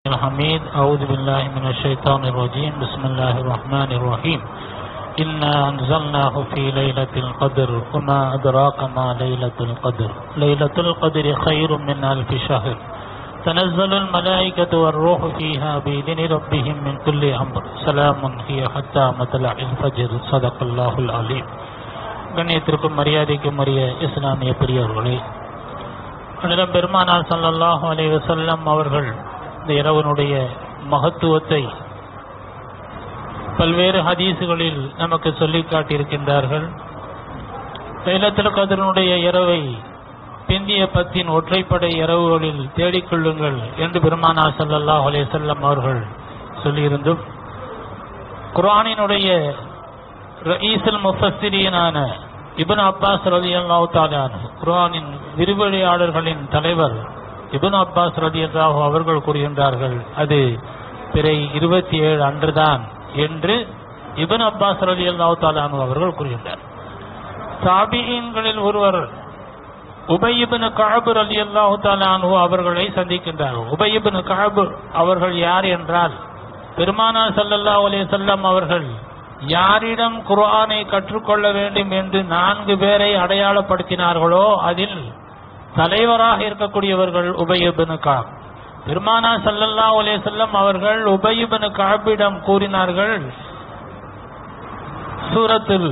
الحميد أعوذ بالله من الشيطان الرجيم بسم الله الرحمن الرحيم إنا أنزلناه في ليلة القدر وما أدراك ما ليلة القدر ليلة القدر خير من ألف شهر تنزل الملائكة والروح فيها بإذن ربهم من كل أمر سلام هي حتى مطلع الفجر صدق الله العليم கண்ணியத்திற்கும் மரியாதைக்கும் உரிய இஸ்லாமிய பெரியவர்களே அன்னிடம் பெருமானார் ஸல்லல்லாஹு அலைஹி வஸல்லம் அவர்கள் இந்த இரவனுடைய மகத்துவத்தை பல்வேறு ஹதீசுகளில் நமக்கு சொல்லி காட்டியிருக்கின்றார்கள் லைலத்துல் கதருடைய இரவை பிந்திய பத்தின் ஒற்றைப்படை இரவுகளில் தேடிக்கொள்ளுங்கள் என்று பெருமானார் ஸல்லல்லாஹு அலைஹி வஸல்லம் அவர்கள் சொல்லியிருந்தும் குர்ஆனினுடைய ரஈசுல் முஃபஸ்ஸிரீனான இப்னு அப்பாஸ் ரலியல்லாஹு தஆலா அன்ஹு குர்ஆனின் விரிவுரையாளர்களின் தலைவர் இப்னு அப்பாஸ் ரலியல்லாஹு அவர்கள் கூறுகின்றார்கள் அது பிறை இருபத்தி ஏழு அன்றுதான் என்று இப்னு அப்பாஸ் ரலியல்லாஹு தஆலா அன்ஹு அவர்கள் கூறுகின்றார் தாபியீன்களில் ஒருவர் உபய் இப்னு கஅப் ரலியல்லாஹு தஆலா அன்ஹு அவர்களை சந்திக்கின்றார்கள் உபய் இப்னு கஅப் அவர்கள் யார் என்றால் பெருமானார் ஸல்லல்லாஹு அலைஹி வஸல்லம் அவர்கள் யாரிடம் குர்ஆனை கற்றுக்கொள்ள வேண்டும் என்று நான்கு பேரை அடையாளப்படுத்தினார்களோ அதில் தலைவராக இருக்கக்கூடியவர்கள் உபயபின் காப் பெருமானா சல்லல்லா அலேசல்லம் அவர்கள் உபயபின் காபிடம் கூறினார்கள் சூரத்தில்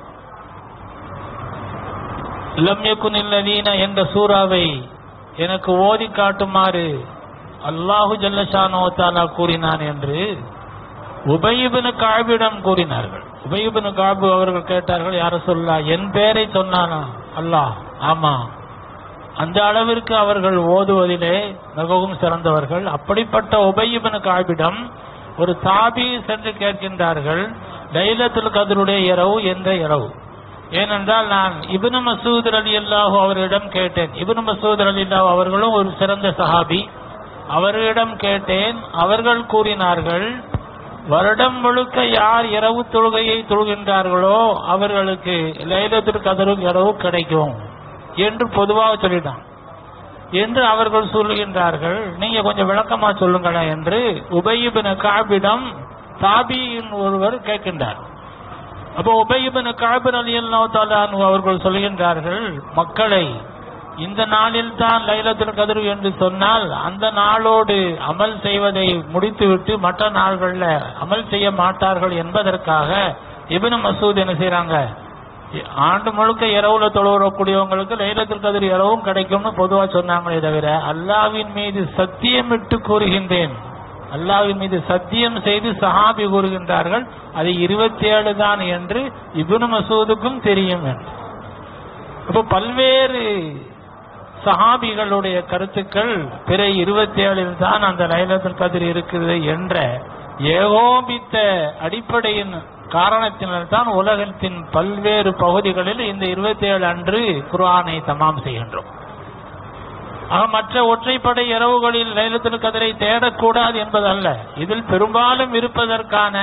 லம்யக்குன் இல்லதீன என்ற சூறாவை எனக்கு ஓதி காட்டுமாறு அல்லாஹு ஜல்லஷானோ தாலா கூறினான் என்று உபயிபின் காபிடம் கூறினார்கள் உபயிபின் காபு அவர்கள் கேட்டார்கள் யார சொல்லா என் பேரை சொன்னானா அல்லாஹ் ஆமா அந்த அளவிற்கு அவர்கள் ஓதுவதிலே மிகவும் சிறந்தவர்கள் அப்படிப்பட்ட உபயிபின் காபிடம் ஒரு தாபி சென்று கேட்கின்றார்கள் லைலத்துல் கதருடைய இரவு என்ற இரவு ஏனென்றால் நான் இப்னு மசூத் அலி அல்லாஹூ அவரிடம் கேட்டேன் இப்னு மசூத் அலி அல்லாஹ் அவர்களும் ஒரு சிறந்த சஹாபி அவர்களிடம் கேட்டேன் அவர்கள் கூறினார்கள் வருடம் முழுக்க யார் இரவு தொழுகையை தொழுகின்றார்களோ அவர்களுக்கு லைலத்துல் கதரு இரவு கிடைக்கும் என்று பொதுவாக சொல்லிட்டான் என்று அவர்கள் சொல்லுகின்றார்கள் நீங்க கொஞ்சம் விளக்கமா சொல்லுங்களேன் என்று உபயிபின் காபிடம் தாபியின் ஒருவர் கேட்கின்றார் அப்போ உபயிபின் காபின் அலி அல்லாஹு அவர்கள் சொல்லுகின்றார்கள் மக்களை இந்த நாளில் தான் லைலத்துல் கதிர் என்று சொன்னால் அந்த நாளோடு அமல் செய்வதை முடித்துவிட்டு மற்ற நாள்களில் அமல் செய்ய மாட்டார்கள் என்பதற்காக இபின் மசூத் என்ன செய்யறாங்க ஆண்டு முழுக்க இரவுல தொழுவக்கூடியவங்களுக்கு லைலத்துல் கதிர் இரவும் கிடைக்கும்னு பொதுவா சொன்னாங்களே தவிர அல்லாவின் மீது சத்தியமிட்டு கூறுகின்றேன் அல்லாவின் மீது சத்தியம் செய்து சஹாபி கூறுகின்றார்கள் அது இருபத்தி ஏழு தான் என்று இபின் மசூதுக்கும் தெரியும் என்று அப்போ பல்வேறு சஹாபிகளுடைய கருத்துக்கள் பிறை இருபத்தி ஏழில் தான் அந்த லைலத்துல் கதிர் இருக்குது என்ற ஏகோபித்த அடிப்படையின் காரணத்தினால் தான் உலகத்தின் பல்வேறு பகுதிகளில் இந்த இருபத்தி ஏழு அன்று குர்ஆனை தமாம் செய்கின்றோம் ஆக மற்ற ஒற்றைப்படை இரவுகளில் லைலத்துல் கதிரை தேடக்கூடாது என்பதல்ல இதில் பெரும்பாலும் இருப்பதற்கான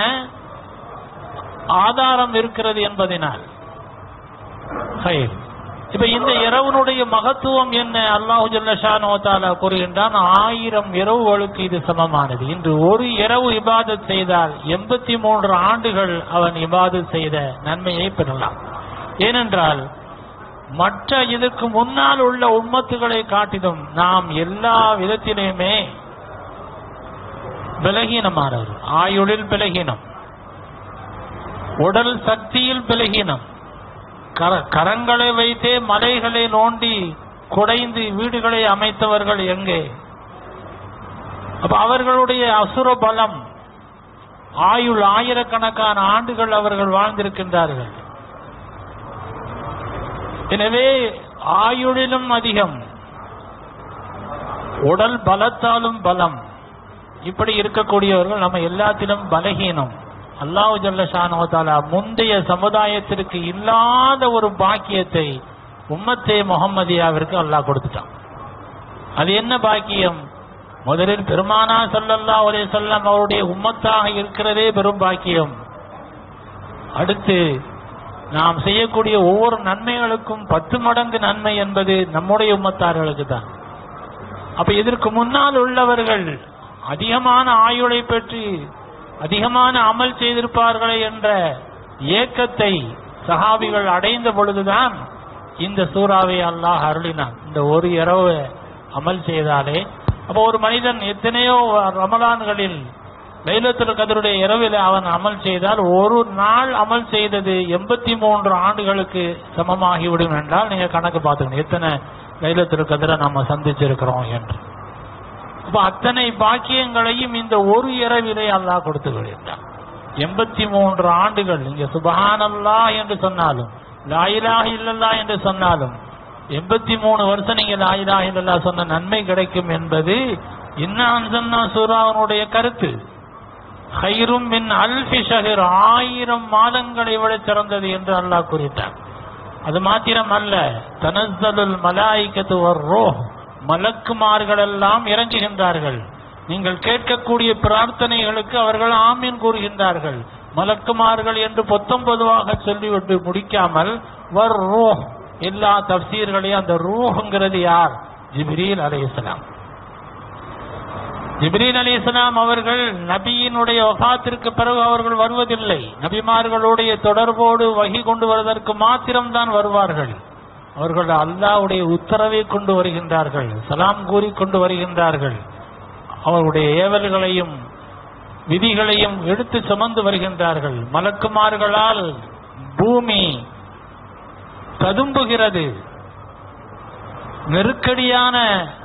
ஆதாரம் இருக்கிறது என்பதனால் இப்ப இந்த இரவனுடைய மகத்துவம் என்ன அல்லாஹு ஜல்லஷானோ தாலா கூறுகின்றான் ஆயிரம் இரவுகளுக்கு இது சமமானது இன்று ஒரு இரவு இபாதத் செய்தால் எண்பத்தி மூன்று ஆண்டுகள் அவன் இபாதத் செய்த நன்மையை பெறலாம் ஏனென்றால் மற்ற இதற்கு முன்னால் உள்ள உம்மத்துகளை காட்டிலும் நாம் எல்லா விதத்திலுமே பலகீனமானவர் ஆயுளில் பலகீனம் உடல் சக்தியில் பலகீனம் கரங்களை வைத்தே மலைகளை நோண்டி குடைந்து வீடுகளை அமைத்தவர்கள் எங்கே அப்ப அவர்களுடைய அசுர பலம் ஆயுள் ஆயிரக்கணக்கான ஆண்டுகள் அவர்கள் வாழ்ந்திருக்கின்றார்கள் எனவே ஆயுளிலும் அதிகம் உடல் பலத்தாலும் பலம் இப்படி இருக்கக்கூடியவர்கள் நம்ம எல்லாத்திலும் பலகீனம் அல்லாஹு ஜல்லஷானோதாலா முந்தைய சமுதாயத்திற்கு இல்லாத ஒரு பாக்கியத்தை உம்மத்தே முகம்மதியாவிற்கு அல்லாஹ் கொடுத்துட்டான் அது என்ன பாக்கியம் முதலில் பெருமானா சல்லல்லா ஒரே சொல்லம் அவருடைய உம்மத்தாக இருக்கிறதே பெரும் பாக்கியம் அடுத்து நாம் செய்யக்கூடிய ஒவ்வொரு நன்மைகளுக்கும் பத்து மடங்கு நன்மை என்பது நம்முடைய உம்மத்தார்களுக்கு தான் அப்ப இதற்கு முன்னால் உள்ளவர்கள் அதிகமான ஆயுளை பெற்று அதிகமான அமல் செய்திருப்பார்களே என்ற ஏக்கத்தை சஹாபிகள் அடைந்த பொழுதுதான் இந்த சூறாவை அல்லாஹ் அருளினான் இந்த ஒரு இரவு அமல் செய்தாலே அப்போ ஒரு மனிதன் எத்தனையோ ரமலான்களில் லைலத்துல் கதருடைய இரவில் அவன் அமல் செய்தால் ஒரு நாள் அமல் செய்தது எண்பத்தி மூன்று ஆண்டுகளுக்கு சமமாகிவிடும் என்றால் நீங்க கணக்கு பார்த்துக்கணும் எத்தனை லைலத்துல் கதிரை நம்ம சந்திச்சிருக்கிறோம் என்று அப்ப அத்தனை பாக்கியங்களையும் இந்த ஒரு இரவிலே அல்லாஹ் கொடுத்து விடுகின்றான் எண்பத்தி மூன்று ஆண்டுகள் நீங்க சுபஹானல்லா என்று சொன்னாலும் லாயிலாக இல்லல்லா என்று சொன்னாலும் எண்பத்தி மூணு வருஷம் நீங்க லாயிலாக இல்லல்லா சொன்ன நன்மை கிடைக்கும் என்பது இன்னான் சூராவனுடைய கருத்து ஹைரும் மின் அல்ஃபி ஷஹர் ஆயிரம் மாதங்களை விட சிறந்தது என்று அல்லாஹ் கூறிட்டார் அது மாத்திரம் அல்ல தனஸ்தலுல் மலாய்க்கத்து வர்ரோ மலக்குமார்கள் எல்லாம் இறங்குகின்றார்கள் நீங்கள் கேட்கக்கூடிய பிரார்த்தனைகளுக்கு அவர்கள் ஆமீன் கூறுகின்றார்கள் மலக்குமார்கள் என்று பொத்தம் பொதுவாக சொல்லிவிட்டு முடிக்காமல் வர் ரூ எல்லா தப்சீர்களையும் அந்த ரூஹுங்கிறது யார் ஜிப்ரீல் அலைஹிஸ்ஸலாம் ஜிப்ரீல் அலி இஸ்லாம் அவர்கள் நபியினுடைய வஃபாத்திற்கு பிறகு அவர்கள் வருவதில்லை நபிமார்களுடைய தொடர்போடு வகி கொண்டு வருவதற்கு மாத்திரம்தான் வருவார்கள் அவர்கள் அல்லாஹ்வுடைய உத்தரவை கொண்டு வருகின்றார்கள் சலாம் கூறி கொண்டு வருகின்றார்கள் அவருடைய ஏவல்களையும் விதிகளையும் எடுத்து சுமந்து வருகின்றார்கள் மலக்குமார்களால் பூமி ததும்புகிறது நெருக்கடியான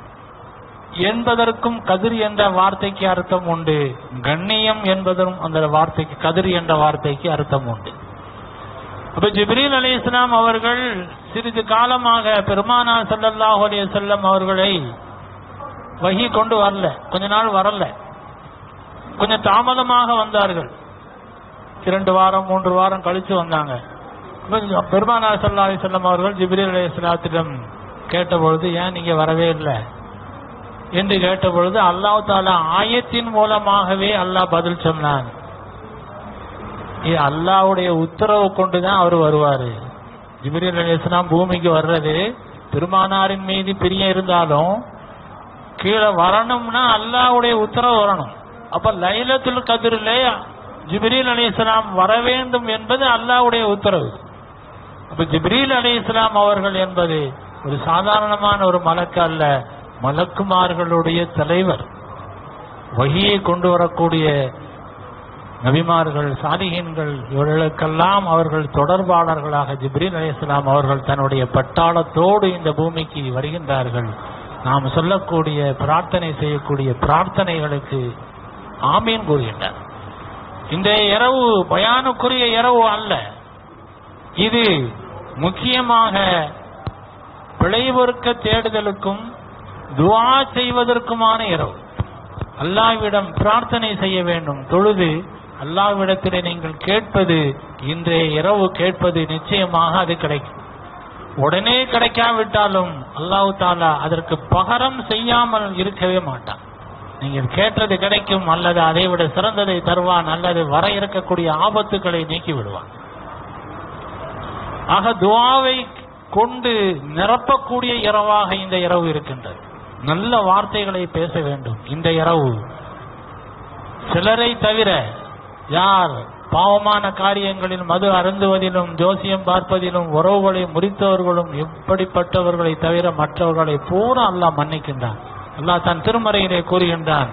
என்பதற்கும் கதிர் என்ற வார்த்தைக்கு அர்த்தம் உண்டு கண்ணியம் என்பதும் அந்த வார்த்தைக்கு கதிர் என்ற வார்த்தைக்கு அர்த்தம் உண்டு அப்ப ஜிப்ரீல் அலி இஸ்லாம் அவர்கள் சிறிது காலமாக பெருமானா ஸல்லல்லாஹு அலைஹி வஸல்லம் அவர்களை வகி கொண்டு வரல கொஞ்ச நாள் வரல கொஞ்சம் தாமதமாக வந்தார்கள் இரண்டு வாரம் மூன்று வாரம் கழிச்சு வந்தாங்க அப்ப பெருமானா ஸல்லல்லாஹு அலைஹி வஸல்லம் அவர்கள் ஜிப்ரீல் அலைஹி ஸலாத்திடம் கேட்டபொழுது ஏன் நீங்க வரவே இல்லை என்று கேட்டபொழுது அல்லாஹ் தாலா ஆயத்தின் மூலமாகவே அல்லாஹ் பதில் சொன்னான் இது அல்லாஹ்வுடைய உத்தரவு கொண்டுதான் அவர் வருவாரு ஜிப்ரீல் அலைஹிஸ்ஸலாம் பூமிக்கு வர்றது பெருமானாரின் மீது பிரியம் இருந்தாலும் கீழே வரணும்னா அல்லாஹ்வுடைய உத்தரவு வரணும் அப்ப லைலத்துல் கதிரிலே ஜிப்ரீல் அலைஹிஸ்ஸலாம் வர வேண்டும் என்பது அல்லாஹ்வுடைய உத்தரவு அப்ப ஜிப்ரீல் அலைஹிஸ்ஸலாம் அவர்கள் என்பது ஒரு சாதாரணமான ஒரு மலக்கு அல்ல மலக்குமார்களுடைய தலைவர் வகியை கொண்டு வரக்கூடிய நபிமார்கள் சாதிகீன்கள் இவர்களுக்கெல்லாம் அவர்கள் தொடர்பாளர்களாக ஜிப்ரீல் அலைஹிஸ்ஸலாம் அவர்கள் தன்னுடைய பட்டாளத்தோடு இந்த பூமிக்கு வருகின்றார்கள் நாம் சொல்லக்கூடிய பிரார்த்தனை செய்யக்கூடிய பிரார்த்தனைகளுக்கு ஆமீன் கூறுகின்றார் இந்த இரவு பயானுக்குரிய இரவு அல்ல இது முக்கியமாக பிழை பொறுக்க தேடுதலுக்கும் துவா செய்வதற்குமான இரவு அல்லாஹ்விடம் பிரார்த்தனை செய்ய வேண்டும் தொழுது அல்லாஹ்விடத்திலே நீங்கள் கேட்பது இன்றைய இரவு கேட்பது நிச்சயமாக அது கிடைக்கும் உடனே கிடைக்காவிட்டாலும் அல்லாஹ் தாலா அதற்கு பகரம் செய்யாமல் இருக்கவே மாட்டான் நீங்கள் கேட்டது கிடைக்கும் அல்லது அதை விட சிறந்ததை தருவான் அல்லது வர இருக்கக்கூடிய ஆபத்துக்களை நீக்கி விடுவான் ஆக துவாவை கொண்டு நிரப்பக்கூடிய இரவாக இந்த இரவு இருக்கின்றது நல்ல வார்த்தைகளை பேச வேண்டும் இந்த இரவு சிலரை தவிர யார் பாவமான காரியங்களில் மது அருந்துவதிலும் ஜோசியம் பார்ப்பதிலும் உறவுகளை முறித்தவர்களும் எப்படிப்பட்டவர்களை தவிர மற்றவர்களை பூரா அல்லாஹ் மன்னிக்கின்றான் அல்லாஹ் தன் திருமறையிலே கூறுகின்றான்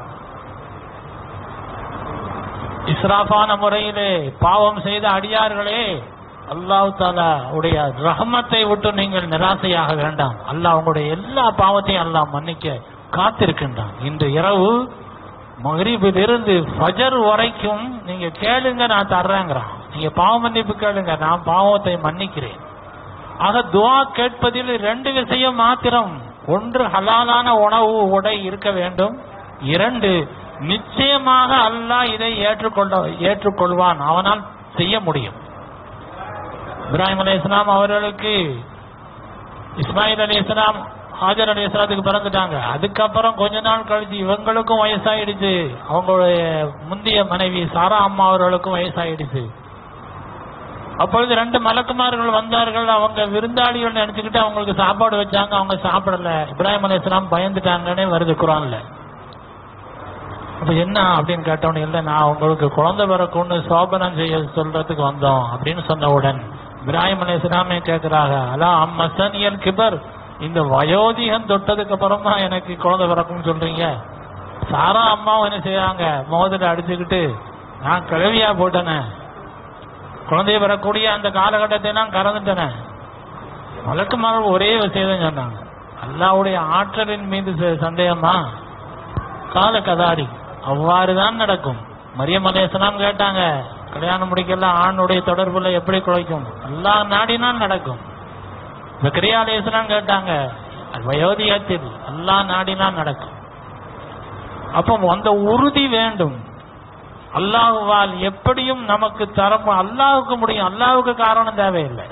இஸ்ராஃபான முறையிலே பாவம் செய்த அடியார்களே அல்லாஹ் தாலா உடைய ரஹமத்தை விட்டு நீங்கள் நிராசையாக வேண்டாம் அல்லாஹ் உங்களுடைய எல்லா பாவத்தையும் அல்லாஹ் மன்னிக்க காத்திருக்கின்றான் இன்று இரவு மகரிபிலிருந்து ஃபஜர் வரைக்கும் நீங்க கேளுங்க நான் தர்றேங்கிறான் நீங்க பாவ மன்னிப்பு கேளுங்க நான் பாவத்தை மன்னிக்கிறேன் ஆக துவா கேட்பதில் ரெண்டு விஷயம் மாத்திரம் ஒன்று ஹலாலான உணவு உடை இருக்க வேண்டும் இரண்டு நிச்சயமாக அல்லாஹ் இதை ஏற்றுக்கொள்ள ஏற்றுக்கொள்வான் அவனால் செய்ய முடியும் இப்ராஹிம் அலி இஸ்லாம் அவர்களுக்கு இஸ்மாயில் அலி இஸ்லாம் ஹாஜர் அலி இஸ்லாத்துக்கு பிறந்துட்டாங்க அதுக்கப்புறம் கொஞ்ச நாள் கழிச்சு இவங்களுக்கும் வயசாயிடுச்சு அவங்களுடைய முந்தைய மனைவி சாரா அம்மா அவர்களுக்கும் வயசாயிடுச்சு அப்பொழுது ரெண்டு மலக்குமார்கள் வந்தார்கள் அவங்க விருந்தாளிகள் நினைச்சுக்கிட்டு அவங்களுக்கு சாப்பாடு வச்சாங்க அவங்க சாப்பிடல இப்ராஹிம் அலி இஸ்லாம் பயந்துட்டாங்கன்னே வருது குரான்ல அப்ப என்ன அப்படின்னு கேட்டவன இல்லை நான் உங்களுக்கு குழந்தை பிறக்கும்னு சோபனம் செய்ய சொல்றதுக்கு வந்தோம் அப்படின்னு சொன்னவுடன் இப்ராஹிம் அலி இஸ்லாமே கேட்கிறாங்க அலா அம்மசனியல் கிபர் இந்த வயோதிகம் தொட்டதுக்கு அப்புறமா எனக்கு குழந்தை பிறக்கும்னு சொல்றீங்க சாரா அம்மாவும் என்ன செய்றாங்க மோதிர அடிச்சுக்கிட்டு நான் கிழவியா போட்டேனே குழந்தைய பெறக்கூடிய அந்த காலகட்டத்தை நான் கறந்துட்டேனே மலக்கு மகள் ஒரே விஷயம் சொன்னாங்க அல்லாவுடைய ஆற்றலின் மீது ச- சந்தேகமா கால கதாரி அவ்வாறுதான் நடக்கும் மரியம் அலையாம் கேட்டாங்க கல்யாணம் முடிக்கலாம் ஆணுடைய தொடர்புல எப்படி குலைக்கும் அல்லாஹ் நாடினால் நடக்கும் பக்ரியா அலையாம் கேட்டாங்க வயோதிகத்தில் அல்லாஹ் நாடினால் நடக்கும் அப்போ அந்த உறுதி வேண்டும் அல்லாஹுவால் எப்படியும் நமக்கு தரப்பு அல்லாஹுக்கு முடியும் அல்லாஹுக்கு காரணம் தேவையில்லை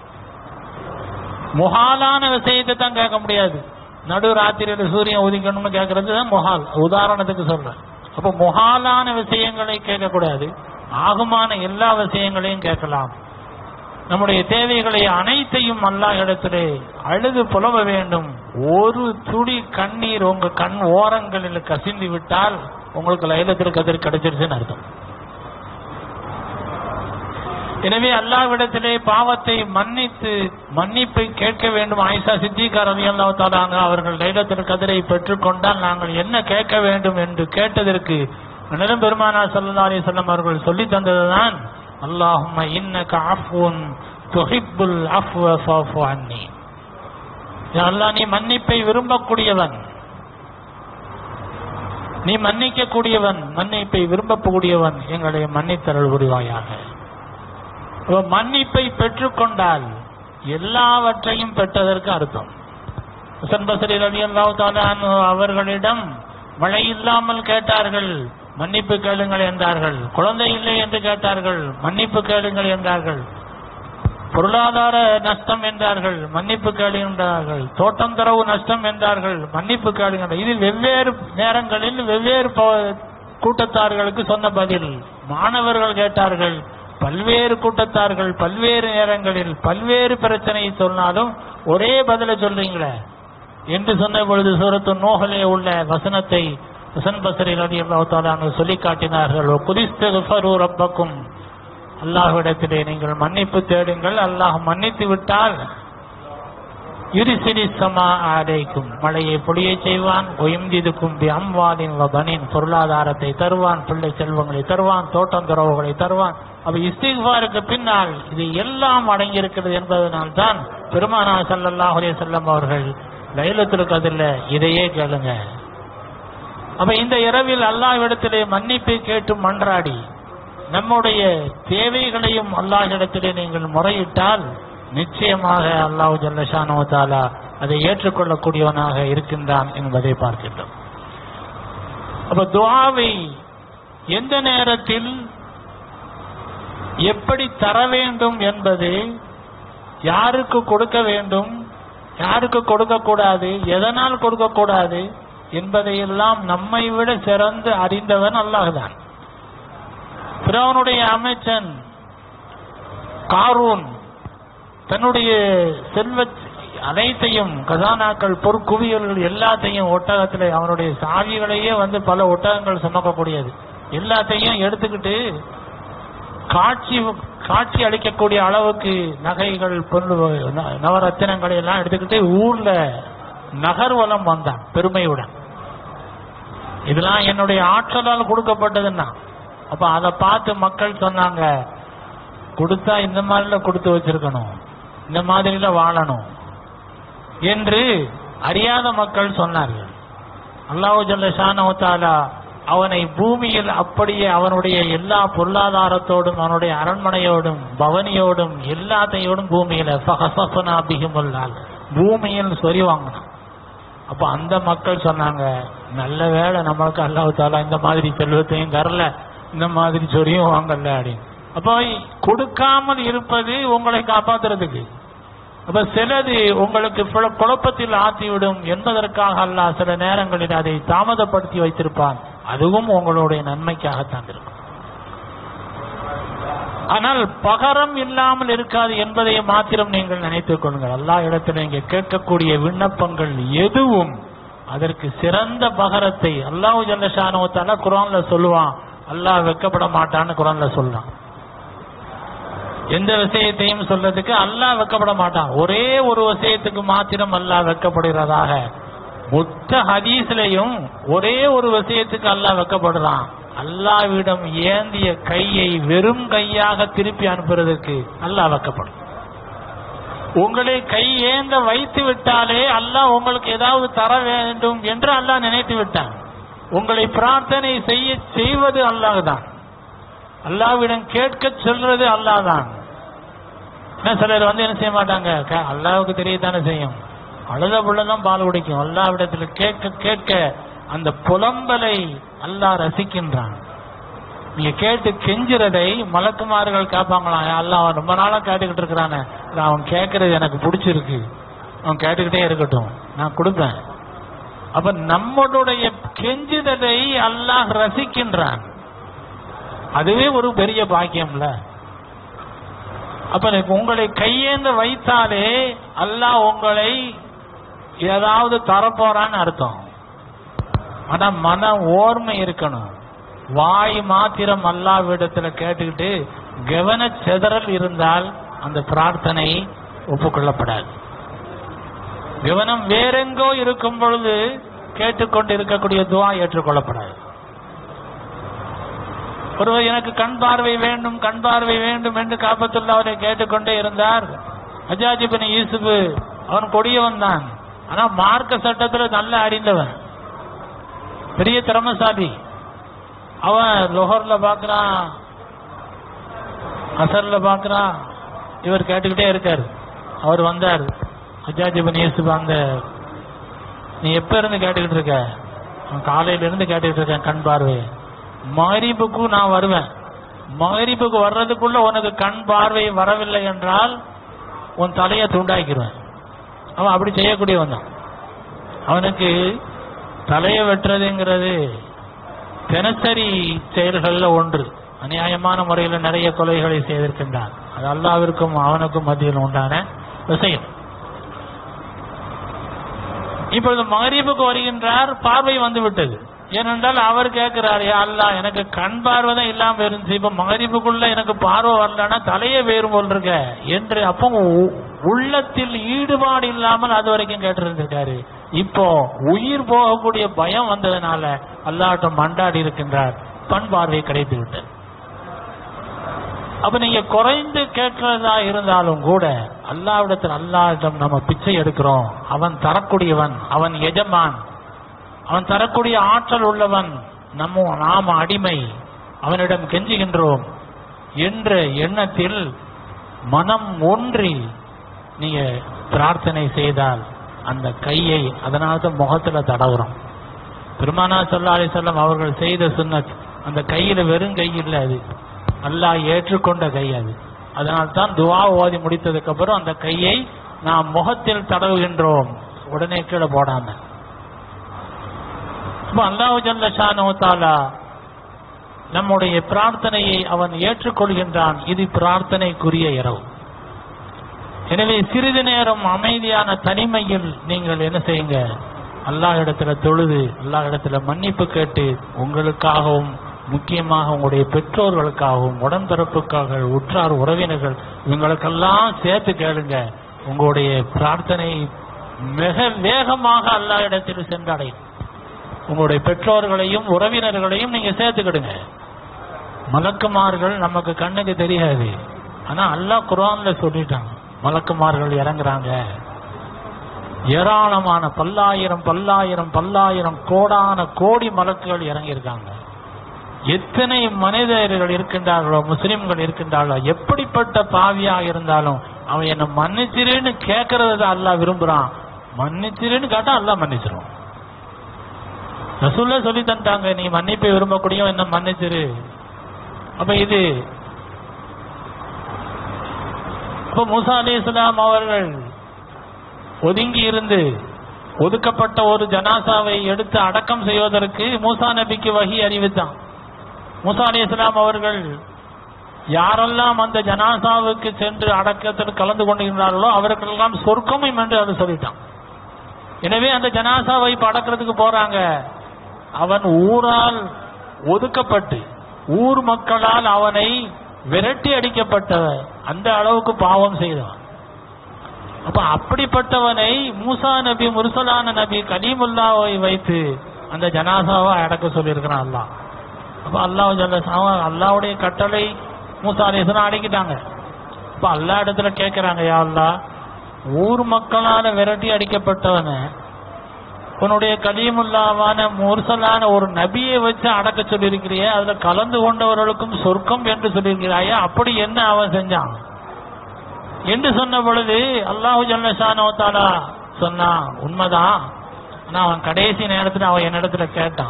முஹாலான விஷயத்தை தான் கேட்க முடியாது நடு ராத்திரியில சூரியன் உதிக்கணும்னு கேட்கறது தான் முஹால் உதாரணத்துக்கு சொல்றேன் அப்போ முஹாலான விஷயங்களை கேட்கக்கூடாது ஆகுமான எல்லா விஷயங்களையும் கேட்கலாம் நம்முடைய தேவைகளை அனைத்தையும் அல்லாஹ் இடத்திலே அழுது புலவ வேண்டும் ஒரு துளி கண்ணீர் உங்க கண் ஓரங்களில் கசிந்து விட்டால் உங்களுக்கு லைலத்தில் கதிர் கிடைச்சிருச்சுன்னு அர்த்தம் எனவே அல்லாவிடத்திலே பாவத்தை மன்னித்து மன்னிப்பை கேட்க வேண்டும் ஆயிஷா சித்திகார் அலி அல்லா தாலாங்க அவர்கள் லைலத்தில் கதிரை பெற்றுக்கொண்டால் நாங்கள் என்ன கேட்க வேண்டும் என்று கேட்டதற்கு நிலம் பெருமானா சல்லா அலி சொல்லம் அவர்கள் சொல்லி தந்ததுதான் அல்லாஹும்ம இன்னக அஃபுன் துஹிப்புல் அஃப்வ ஃபஃபு அன்னி யா அல்லாஹ் நீ மன்னிப்பை விரும்பக்கூடியவன் நீ மன்னிக்க கூடியவன் மன்னிப்பை விரும்பக்கூடியவன் எங்களை மன்னித்தருள் புரிவாயாக அப்ப மன்னிப்பை பெற்றுக்கொண்டால் எல்லாவற்றையும் பெற்றதற்கு அர்த்தம் ஹசன் பசரி ரலி அல்லாஹ் அவர்களிடம் மழை இல்லாமல் கேட்டார்கள் மன்னிப்பு கேளுங்கள் என்றார்கள் குழந்தை இல்லை என்று கேட்டார்கள் மன்னிப்பு கேளுங்கள் என்றார்கள் பொருளாதார நஷ்டம் என்றார்கள் மன்னிப்பு கேளுகின்றார்கள் தோட்டம் தரவு நஷ்டம் என்றார்கள் மன்னிப்பு கேளுகின்ற இது வெவ்வேறு நேரங்களில் வெவ்வேறு ப- கூட்டத்தார்களுக்கு சொன்ன பதில் மாணவர்கள் கேட்டார்கள் பல்வேறு கூட்டத்தார்கள் பல்வேறு நேரங்களில் பல்வேறு பிரச்சனையை சொன்னாலும் ஒரே பதிலை சொல்றீங்களே என்று சொன்ன பொழுது சூரத்து நோகலே உள்ள வசனத்தை ஹசன் பசரி ரதி அல்லாஹ் சொல்லி காட்டினார்கள் குதிஸ்தரு ரப்பக்கும் அல்லாஹ்விடத்திலே நீங்கள் மன்னிப்பு தேடுங்கள் அல்லாஹ் மன்னித்து விட்டால் யுரிசிரி சமா ஆடைக்கும் மழையை பொழியை செய்வான் ஒயம்திதுக்கும் பி அம்வாலின் வபனின் பொருளாதாரத்தை தருவான் பிள்ளை செல்வங்களை தருவான் தோட்டம் துறவுகளை தருவான் அப்ப இஸ்திஃபாருக்கு பின்னால் இது எல்லாம் அடங்கியிருக்கிறது என்பதனால் தான் பெருமானா ஸல்லல்லாஹு அலைஹி வஸல்லம் அவர்கள் லைலத்துல் கதிர்ல இதையே கேளுங்க அப்ப இந்த இரவில் அல்லாஹ்விடத்திலே மன்னிப்பை கேட்டு மன்றாடி நம்முடைய தேவைகளையும் அல்லாஹ்விடத்திலே நீங்கள் முறையிட்டால் நிச்சயமாக அல்லாஹ் ஜல்லஷானோ தாலா அதை ஏற்றுக்கொள்ளக்கூடியவனாக இருக்கின்றான் என்பதை பார்க்கின்றோம் அப்ப துஆவை எந்த நேரத்தில் எப்படி தர வேண்டும் என்பது யாருக்கு கொடுக்க வேண்டும் யாருக்கு கொடுக்க கூடாது எதனால் கொடுக்க கூடாது என்பதையெல்லாம் நம்மை விட சிறந்து அறிந்தவன் அல்லாஹ்தான் பிறவனுடைய அமைச்சன் காரூன் தன்னுடைய செல்வ அனைத்தையும் கசானாக்கள் பொற்குவியல்கள் எல்லாத்தையும் ஒட்டகத்தில் அவனுடைய சாவிகளையே வந்து பல ஒட்டகங்கள் சுமக்கக்கூடியது எல்லாத்தையும் எடுத்துக்கிட்டு காட்சி காட்சி அளிக்கக்கூடிய அளவுக்கு நகைகள் பொருள் ந- நவரத்தினங்களை எல்லாம் எடுத்துக்கிட்டு ஊர்ல நகர்வலம் வந்தான் பெருமையுடன் இதெல்லாம் என்னுடைய ஆற்றலால் கொடுக்கப்பட்டதுன்னா அப்ப அதை பார்த்து மக்கள் சொன்னாங்க கொடுத்தா இந்த மாதிரில கொடுத்து வச்சிருக்கணும் இந்த மாதிரில வாழணும் என்று அறியாத மக்கள் சொன்னார்கள் அல்லாஹு ஜல்ல ஷானவத்தாலா அவனை பூமியில் அப்படியே அவனுடைய எல்லா பொருளாதாரத்தோடும் அவனுடைய அரண்மனையோடும் பவனியோடும் எல்லாத்தையோடும் பூமியில ஃபஹஸஃபனா பிஹிமுல்லால் பூமியில் சொறி வாங்கினான் அப்ப அந்த மக்கள் சொன்னாங்க நல்ல வேளை நம்மளுக்கு அல்லாஹ் தாலா இந்த மாதிரி செல்வத்தையும் தரல இந்த மாதிரி சொரியும் வாங்கல அப்படின்னு அப்போ கொடுக்காமல் இருப்பது உங்களை காப்பாத்துறதுக்கு அப்ப சிலது உங்களுக்கு குழ- குழப்பத்தில் ஆத்திவிடும் என்பதற்காக அல்லாஹ் சில நேரங்களில் அதை தாமதப்படுத்தி வைத்திருப்பான் அதுவும் உங்களுடைய நன்மைக்காகத்தான் இருக்கும் ஆனால் பகரம் இல்லாமல் இருக்காது என்பதை மாத்திரம் நீங்கள் நினைத்துக் கொள்ளுங்கள் எல்லா இடத்திலும் இங்கே கேட்கக்கூடிய விண்ணப்பங்கள் எதுவும் அதற்கு சிறந்த பகரத்தை அல்லாஹ் ஜல்லஷானுவத்தால குரான்ல சொல்லுவான் அல்லாஹ் வெக்கப்பட மாட்டான்னு குரான்ல சொல்றான் எந்த விஷயத்தையும் சொல்றதுக்கு அல்லாஹ் வெக்கப்பட மாட்டான் ஒரே ஒரு விஷயத்துக்கு மாத்திரம் அல்லாஹ் வெக்கப்படுகிறதாக மொத்த ஹதீஸ்லயும் ஒரே ஒரு விஷயத்துக்கு அல்லாஹ் வெக்கப்படுறான் அல்லாவிடம் ஏந்திய கையை வெறும் கையாக திருப்பி அனுப்புறதுக்கு அல்லாஹ் வெக்கப்படும் உங்களை கை ஏந்த வைத்து விட்டாலே அல்லாஹ் உங்களுக்கு ஏதாவது தர வேண்டும் என்று அல்லாஹ் நினைத்து விட்டான் உங்களை பிரார்த்தனை செய்ய செய்வது அல்லாஹ் தான் அல்லாவிடம் கேட்க சொல்றது அல்லாஹ் தான் என்ன சிலர் வந்து என்ன செய்ய மாட்டாங்க க- அல்லாவுக்கு தெரியத்தானே செய்யும் அழுத புள்ளதான் பால் குடிக்கும் அல்லாவிடத்துல கேட்க கேட்க அந்த புலம்பலை அல்லாஹ் ரசிக்கின்றான் நீங்க கேட்டு கெஞ்சுறதை மலக்குமார்கள் கேட்பாங்களாம் "ஏ அல்லாஹ் அவன் ரொம்ப நாளா கேட்டுக்கிட்டு இருக்கிறானே இல்ல, அவன் கேட்கறது எனக்கு பிடிச்சிருக்கு அவன் கேட்டுக்கிட்டே இருக்கட்டும் நான் கொடுப்பேன் அப்ப நம்மளுடைய கெஞ்சுதலை அல்லாஹ் ரசிக்கின்றான் அதுவே ஒரு பெரிய பாக்கியம்ல அப்ப இப்ப உங்களை கையேந்து வைத்தாலே அல்லாஹ் உங்களை ஏதாவது தரப்போறான்னு அர்த்தம் ஆனா மன ஓர்மை இருக்கணும் வாய் மாத்திரம் அல்லாவிடத்துல கேட்டுக்கிட்டு கவன செதறல் இருந்தால் அந்த பிரார்த்தனை ஒப்புக்கொள்ளப்படாது கவனம் வேறெங்கோ இருக்கும் பொழுது கேட்டுக்கொண்டு இருக்கக்கூடிய துவா ஏற்றுக்கொள்ளப்படாது ஒருவர் எனக்கு கண் பார்வை வேண்டும் கண் பார்வை வேண்டும் என்று காப்பத்துள்ள அவரை கேட்டுக்கொண்டே இருந்தார் அஜாஜிபின் யூசுப் அவன் கொடியவன் தான் ஆனா மார்க்க சட்டத்துல நல்ல அறிந்தவன் பெரிய திறமசாலி அவன் லொஹர்ல பாக்குறான் அசர்ல பாக்குறான் இவர் கேட்டுக்கிட்டே இருக்காரு அவர் வந்தார் அஜாஜிபின் யூசுப் அந்த நீ எப்ப இருந்து கேட்டுக்கிட்டு இருக்க நான் காலையில இருந்து கேட்டுக்கிட்டு இருக்கேன் கண் பார்வை மகரிபுக்கு நான் வருவேன் மகரிபுக்கு வர்றதுக்குள்ள உனக்கு கண் பார்வை வரவில்லை என்றால் உன் தலையை துண்டாக்கிடுவேன் அவன் அப்படி செய்யக்கூடியவன் தான் அவனுக்கு தலையை வெட்டுறதுங்கிறது தினசரி செயல்கள்ல ஒன்று அநியாயமான முறையில் நிறைய கொலைகளை செய்திருக்கின்றான் அது அல்லாவிற்கும் அவனுக்கும் மத்தியில் உண்டான விஷயம் இப்பொழுது மகரீபுக்கு வருகின்றார் பார்வை வந்து விட்டது ஏனென்றால் அவர் கேட்கிறார் யா அல்லாஹ் எனக்கு கண் பார்வை தான் இல்லாம இருந்துச்சு இப்ப மகரிப்புக்குள்ள எனக்கு பார்வை வரலன்னா தலையே வேறு போல் இருக்க என்று அப்போ உ- உள்ளத்தில் ஈடுபாடு இல்லாமல் அது வரைக்கும் கேட்டிருந்திருக்காரு இப்போ உயிர் போகக்கூடிய பயம் வந்ததுனால அல்லாட்டம் மண்டாடி இருக்கின்றார் கண் பார்வை கிடைத்து விட்டது அப்ப நீங்க குறைந்து கேட்கிறதா இருந்தாலும் கூட அல்லாவிடத்தில் அல்லாவிடம் நம்ம பிச்சை எடுக்கிறோம் அவன் தரக்கூடியவன் அவன் எஜமான் அவன் தரக்கூடிய ஆற்றல் உள்ளவன் நம்ம நாம அடிமை அவனிடம் கெஞ்சுகின்றோம் என்ற எண்ணத்தில் மனம் ஒன்றி நீங்க பிரார்த்தனை செய்தால் அந்த கையை அதனால தான் முகத்துல தடவுறோம் பெருமானா சல்லா அலிசல்லாம் அவர்கள் செய்த சுன்னத் அந்த கையில வெறும் கை இல்ல அது அல்லாஹ் ஏற்றுக்கொண்ட கை அது அதனால் தான் துவா ஓதி முடித்ததுக்கு அப்புறம் அந்த கையை நாம் முகத்தில் தடவுகின்றோம் உடனே கீழே போடாம அப்ப அல்லாஹ் ஜல்ல ஷானஹு தஆலா நம்முடைய பிரார்த்தனையை அவன் ஏற்றுக்கொள்கின்றான் இது பிரார்த்தனைக்குரிய இரவு எனவே சிறிது நேரம் அமைதியான தனிமையில் நீங்கள் என்ன செய்யுங்க அல்லாஹ் இடத்துல தொழுது அல்லாஹ் இடத்துல மன்னிப்பு கேட்டு உங்களுக்காகவும் முக்கியமாக உங்களுடைய பெற்றோர்களுக்காகவும் உடன்பிறப்புக்காக உற்றார் உறவினர்கள் இவங்களுக்கெல்லாம் சேர்த்து கேளுங்க உங்களுடைய பிரார்த்தனை மிக வேகமாக அல்லாஹ் இடத்தில் சென்றடையும் உங்களுடைய பெற்றோர்களையும் உறவினர்களையும் நீங்க சேர்த்துக்கிடுங்க மலக்குமார்கள் நமக்கு கண்ணுக்கு தெரியாது ஆனா அல்லாஹ் குர்ஆன்ல சொல்லிட்டாங்க மலக்குமார்கள் இறங்குறாங்க ஏராளமான பல்லாயிரம் பல்லாயிரம் பல்லாயிரம் கோடான கோடி மலக்குகள் இறங்கியிருக்காங்க எத்தனை மனிதர்கள் இருக்கின்றார்களோ முஸ்லிம்கள் இருக்கின்றார்களோ எப்படிப்பட்ட பாவியா இருந்தாலும் அவன் என்ன மன்னிச்சிருன்னு கேட்கறத அல்லாஹ் விரும்புறான் மன்னிச்சிருன்னு கேட்டா அல்லாஹ் மன்னிச்சிரும் ரசூல்லா சொல்லி தந்தாங்க நீ மன்னிப்பை விரும்பக்கூடிய என்ன மன்னிச்சிரு அப்ப இது அப்ப மூசா அலி இஸ்லாம் அவர்கள் ஒதுங்கி இருந்து ஒதுக்கப்பட்ட ஒரு ஜனாசாவை எடுத்து அடக்கம் செய்வதற்கு மூசா நபிக்கு வகி அறிவித்தான் மூசா அலி இஸ்லாம் அவர்கள் யாரெல்லாம் அந்த ஜனாசாவுக்கு சென்று அடக்கத்தில் கலந்து கொண்டிருந்தார்களோ அவர்களெல்லாம் சொர்க்கமும் என்று அது சொல்லிட்டான் எனவே அந்த ஜனாசாவை இப்ப அடக்கிறதுக்கு போறாங்க அவன் ஊரால் ஒதுக்கப்பட்டு ஊர் மக்களால் அவனை விரட்டி அடிக்கப்பட்ட அந்த அளவுக்கு பாவம் செய்தவன் அப்ப அப்படிப்பட்டவனை மூசா நபி முர்சலான நபி கலீமுல்லாவை வைத்து அந்த ஜனாசாவை அடக்க சொல்லியிருக்கிறான் அல்லாஹ் அப்ப அல்லாஹ் ஜல்ல அவன் அல்லாவுடைய கட்டளை மூசா அலிஸ்லாம் அடக்கிட்டாங்க அப்ப அல்லா இடத்துல கேட்கிறாங்க யா அல்லாஹ் ஊர் மக்களால விரட்டி அடிக்கப்பட்டவன உன்னுடைய கலீமுல்லாவான முர்சலான ஒரு நபியை வச்சு அடக்க சொல்லியிருக்கிறியே அதுல கலந்து கொண்டவர்களுக்கும் சொர்க்கம் என்று சொல்லியிருக்கிறாயே அப்படி என்ன அவன் செஞ்சான் என்று சொன்ன பொழுது அல்லாஹு ஜல்லஷானோ தாலா சொன்னான் உண்மைதான் ஆனா அவன் கடைசி நேரத்துல அவன் என்னிடத்துல கேட்டான்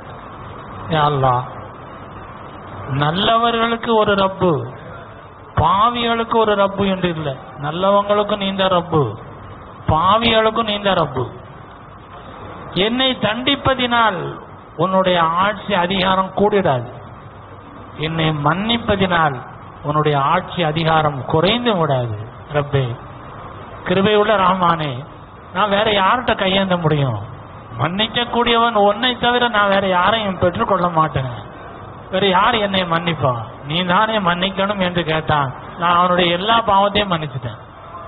யா அல்லாஹ் நல்லவர்களுக்கு ஒரு ரப்பு பாவிகளுக்கு ஒரு ரப்பு என்று இல்லை நல்லவங்களுக்கும் நீந்த ரப்பு பாவிகளுக்கும் நீந்த ரப்பு என்னை தண்டிப்பதினால் உன்னுடைய ஆட்சி அதிகாரம் கூடிடாது என்னை மன்னிப்பதினால் உன்னுடைய ஆட்சி அதிகாரம் குறைந்து விடாது ரப்பே கிருபையுள்ள ராமானே நான் வேற யார்கிட்ட கையேந்த முடியும் மன்னிக்க கூடியவன் உன்னை தவிர நான் வேற யாரையும் பெற்றுக்கொள்ள மாட்டேன் வேற யார் என்னை மன்னிப்பா நீ தானே மன்னிக்கணும் என்று கேட்டான் நான் அவனுடைய எல்லா பாவத்தையும் மன்னிச்சிட்டேன்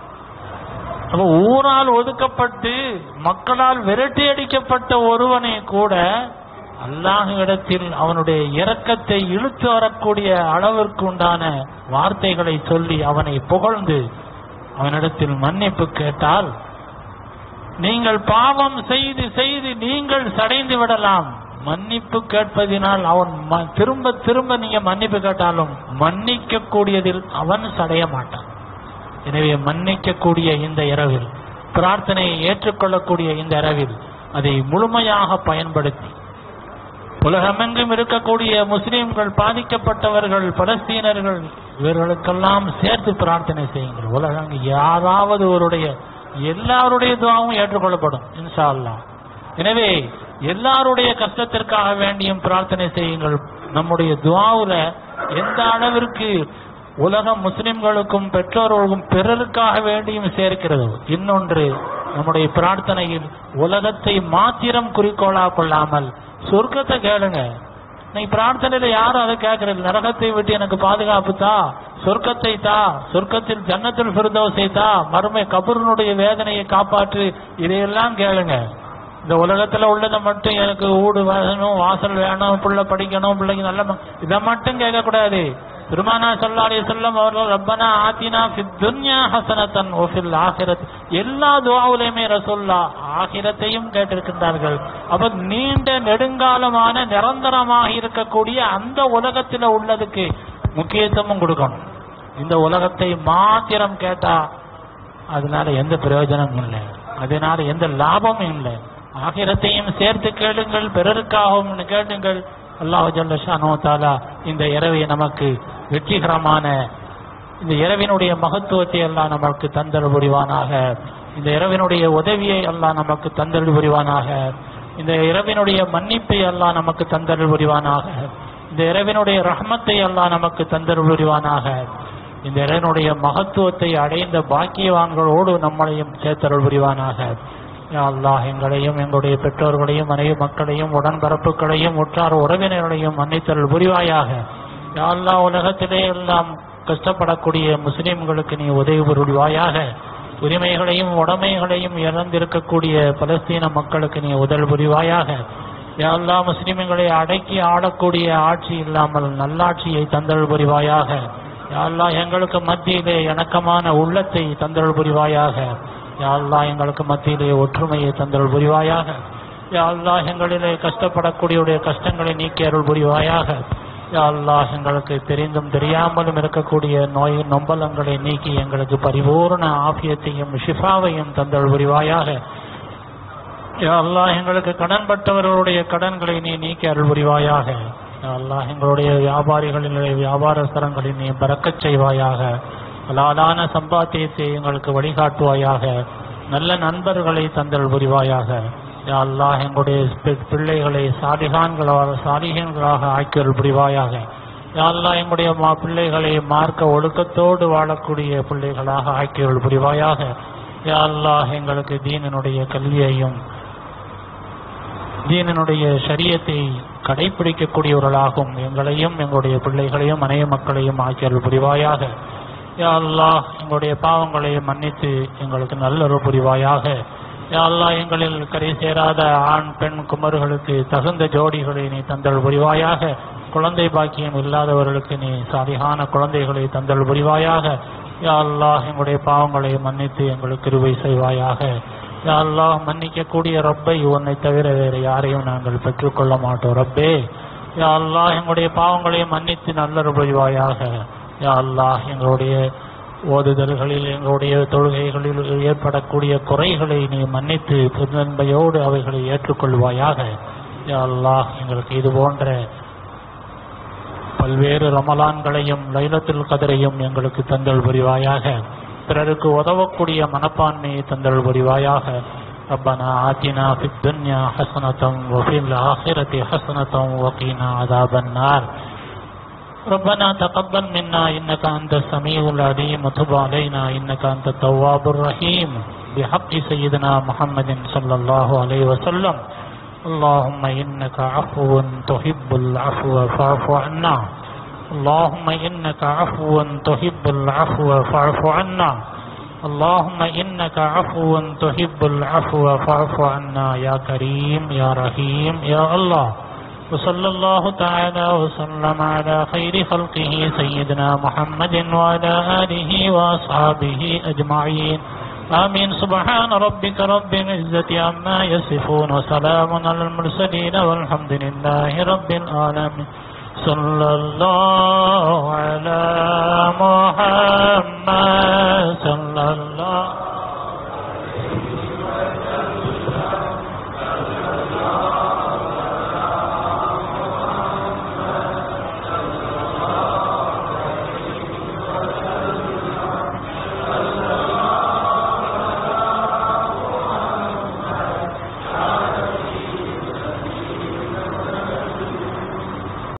அப்ப ஊரால் ஒதுக்கப்பட்டு மக்களால் விரட்டி அடிக்கப்பட்ட ஒருவனை கூட அல்லாஹ்விடத்தில் அவனுடைய இரக்கத்தை இழுத்து வரக்கூடிய அளவிற்கு உண்டான வார்த்தைகளை சொல்லி அவனை புகழ்ந்து அவனிடத்தில் மன்னிப்பு கேட்டால் நீங்கள் பாவம் செய்து செய்து நீங்கள் சடைந்து விடலாம் மன்னிப்பு கேட்பதினால் அவன் ம- திரும்ப திரும்ப நீங்க மன்னிப்பு கேட்டாலும் மன்னிக்க கூடியதில் அவன் சடைய மாட்டான் எனவே மன்னிக்கக்கூடிய இந்த இரவில் பிரார்த்தனையை ஏற்றுக்கொள்ளக்கூடிய இந்த இரவில் அதை முழுமையாக பயன்படுத்தி உலகமெங்கும் இருக்கக்கூடிய முஸ்லிம்கள் பாதிக்கப்பட்டவர்கள் பலஸ்தீனர்கள் இவர்களுக்கெல்லாம் சேர்த்து பிரார்த்தனை செய்யுங்கள் உலகம் யாராவது ஒருடைய எல்லாருடைய துவாவும் ஏற்றுக்கொள்ளப்படும் இன்ஷா அல்லாஹ் எனவே எல்லாருடைய கஷ்டத்திற்காக வேண்டியும் பிரார்த்தனை செய்யுங்கள் நம்முடைய துவாவுல எந்த அளவிற்கு உலகம் முஸ்லிம்களுக்கும் பெற்றோர்களுக்கும் பிறருக்காக வேண்டியும் சேர்க்கிறது இன்னொன்று நம்முடைய பிரார்த்தனையில் உலகத்தை மாத்திரம் குறிக்கோளா கொள்ளாமல் சொர்க்கத்தை கேளுங்க நீ பிரார்த்தனையில யாரும் அதை கேட்கறது நரகத்தை விட்டு எனக்கு பாதுகாப்பு தா சொர்க்கத்தை தா சொர்க்கத்தில் ஜன்னத்தில் ஃபிர்தௌஸை தா மறுமை கபருனுடைய வேதனையை காப்பாற்று இதையெல்லாம் கேளுங்க இந்த உலகத்துல உள்ளதை மட்டும் எனக்கு ஊடு வேணும் வாசல் வேணும் பிள்ளை படிக்கணும் பிள்ளைங்க நல்ல ம- இதை மட்டும் கேட்க கூடாது பெருமானா சல்லாடி செல்லம் அவர்கள் ரப்பனா ஆத்தினா ஃபித் துன்யா ஹசனத்தன் ஒஃபில் ஆகிரத் எல்லா துவாவுலையுமே ரசோல்லா ஆகிரத்தையும் கேட்டிருக்கின்றார்கள் அப்ப நீண்ட நெடுங்காலமான நிரந்தரமாக இருக்கக்கூடிய அந்த உலகத்துல உள்ளதுக்கு முக்கியத்துவம் கொடுக்கணும் இந்த உலகத்தை மாத்திரம் கேட்டா அதனால எந்த பிரயோஜனமும் இல்லை அதனால எந்த லாபமும் இல்லை ஆகிரத்தையும் சேர்த்து கேளுங்கள் பிறருக்காகவும் கேளுங்கள் அல்லாஹ் ஜல்லஷானோ தாலா இந்த இரவை நமக்கு வெற்றிகரமான இந்த இரவினுடைய மகத்துவத்தை எல்லாம் நமக்கு தந்தல் புரிவானாக இந்த இரவினுடைய உதவியை எல்லாம் நமக்கு தந்தல் புரிவானாக இந்த இரவினுடைய மன்னிப்பை எல்லாம் நமக்கு தந்தல் புரிவானாக இந்த இரவினுடைய ரஹ்மத்தை எல்லாம் நமக்கு தந்தல் புரிவானாக இந்த இரவினுடைய மகத்துவத்தை அடைந்த பாக்கியவான்களோடு நம்மளையும் சேர்த்தருள் புரிவானாக யா அல்லாஹ் எங்களையும் எங்களுடைய பெற்றோர்களையும் மனைவி மக்களையும் உடன்பரப்புகளையும் உற்றார் உறவினர்களையும் மன்னித்தருள் புரிவாயாக யா அல்லாஹ் உலகத்திலே எல்லாம் கஷ்டப்படக்கூடிய முஸ்லிம்களுக்கு நீ உதவி புரிவாயாக உரிமைகளையும் உடைமைகளையும் இழந்திருக்கக்கூடிய பலஸ்தீன மக்களுக்கு நீ உதவி புரிவாயாக யா அல்லாஹ் முஸ்லிம்களை அடக்கி ஆளக்கூடிய ஆட்சி இல்லாமல் நல்லாட்சியை தந்தல் புரிவாயாக யா அல்லாஹ் எங்களுக்கு மத்தியிலே இணக்கமான உள்ளத்தை தந்தல் புரிவாயாக யா அல்லாஹ் எங்களுக்கு மத்தியிலே ஒற்றுமையை தந்தல் புரிவாயாக யா அல்லாஹ் எங்களிலே கஷ்டப்படக்கூடியவுடைய கஷ்டங்களை நீக்கி அருள் புரிவாயாக யா அல்லாஹ் எங்களுக்கு தெரிந்தும் தெரியாமலும் இருக்கக்கூடிய நோய் நொம்பலங்களை நீக்கி எங்களுக்கு பரிபூர்ண ஆபியத்தையும் ஷிஃபாவையும் தந்தல் புரிவாயாக யா அல்லாஹ் எங்களுக்கு கடன்பட்டவர்களுடைய கடன்களை நீ நீக்கி அருள் புரிவாயாக யா அல்லாஹ் எங்களுடைய வியாபாரிகளினுடைய வியாபார ஸ்தலங்களில் நீ பறக்கச் செய்வாயாக ஹலாலான சம்பாத்தியத்தை எங்களுக்கு வழிகாட்டுவாயாக நல்ல நண்பர்களை தந்தல் புரிவாயாக யா அல்லாஹ் எங்களுடைய பி- பிள்ளைகளை சாலிகான்களாக சாலிகன்களாக ஆக்கியல் புரிவாயாக யா அல்லாஹ் எங்களுடைய மா பிள்ளைகளை மார்க்க ஒழுக்கத்தோடு வாழக்கூடிய பிள்ளைகளாக ஆக்கியல் புரிவாயாக யா அல்லாஹ் எங்களுக்கு தீனினுடைய கல்வியையும் தீனினுடைய ஷரியத்தை கடைபிடிக்கக்கூடியவர்களாகும் எங்களையும் எங்களுடைய பிள்ளைகளையும் மனைவி மக்களையும் ஆக்கியல் புரிவாயாக யா அல்லாஹ் எங்களுடைய பாவங்களை மன்னித்து எங்களுக்கு நல்லொரு புரிவாயாக யா அல்லாஹ் எங்களில் கரை சேராத ஆண் பெண் குமர்களுக்கு தகுந்த ஜோடிகளை நீ தந்தல் புரிவாயாக குழந்தை பாக்கியம் இல்லாதவர்களுக்கு நீ சாதிகான குழந்தைகளை தந்தல் புரிவாயாக யா அல்லாஹ் எங்களுடைய பாவங்களை மன்னித்து எங்களுக்கு கிருபை செய்வாயாக யா அல்லாஹ் மன்னிக்கக்கூடிய ரப்பை உன்னை தவிர வேறு யாரையும் நாங்கள் பெற்றுக்கொள்ள மாட்டோம் ரப்பே யா அல்லாஹ் எங்களுடைய பாவங்களை மன்னித்து நல்லொரு புரிவாயாக யா அல்லாஹ் எங்களுடைய ஓதுதல்களில் எங்களுடைய தொழுகைகளில் ஏற்படக்கூடிய குறைகளை நீ மன்னித்து புதுநன்மையோடு அவைகளை ஏற்றுக்கொள்வாயாக யா அல்லாஹ் எங்களுக்கு இது போன்ற பல்வேறு ரமலான்களையும் லைலத்துல் கதரையும் எங்களுக்கு தந்தல் புரிவாயாக பிறருக்கு உதவக்கூடிய மனப்பான்மையை தந்தல் புரிவாயாக ربنا آتنا في الدنيا حسنة وفي الآخرة حسنة وقنا عذاب النار ربنا تقبل منا إنك أنت السميع العليم وتب علينا إنك أنت التواب الرحيم بحق سيدنا محمد صلى الله عليه وسلم اللهم إنك عفو تحب العفو فاعف عنا اللهم إنك عفو تحب العفو فاعف عنا اللهم إنك عفو تحب العفو فاعف عنا يا كريم يا رحيم يا الله وصلى الله تعالى وسلم على خير خلقه سيدنا محمد وعلى آله وأصحابه أجمعين آمين سبحان ربك رب العزة عما يصفون وسلام على المرسلين والحمد لله رب العالمين صلى الله على محمد صلى الله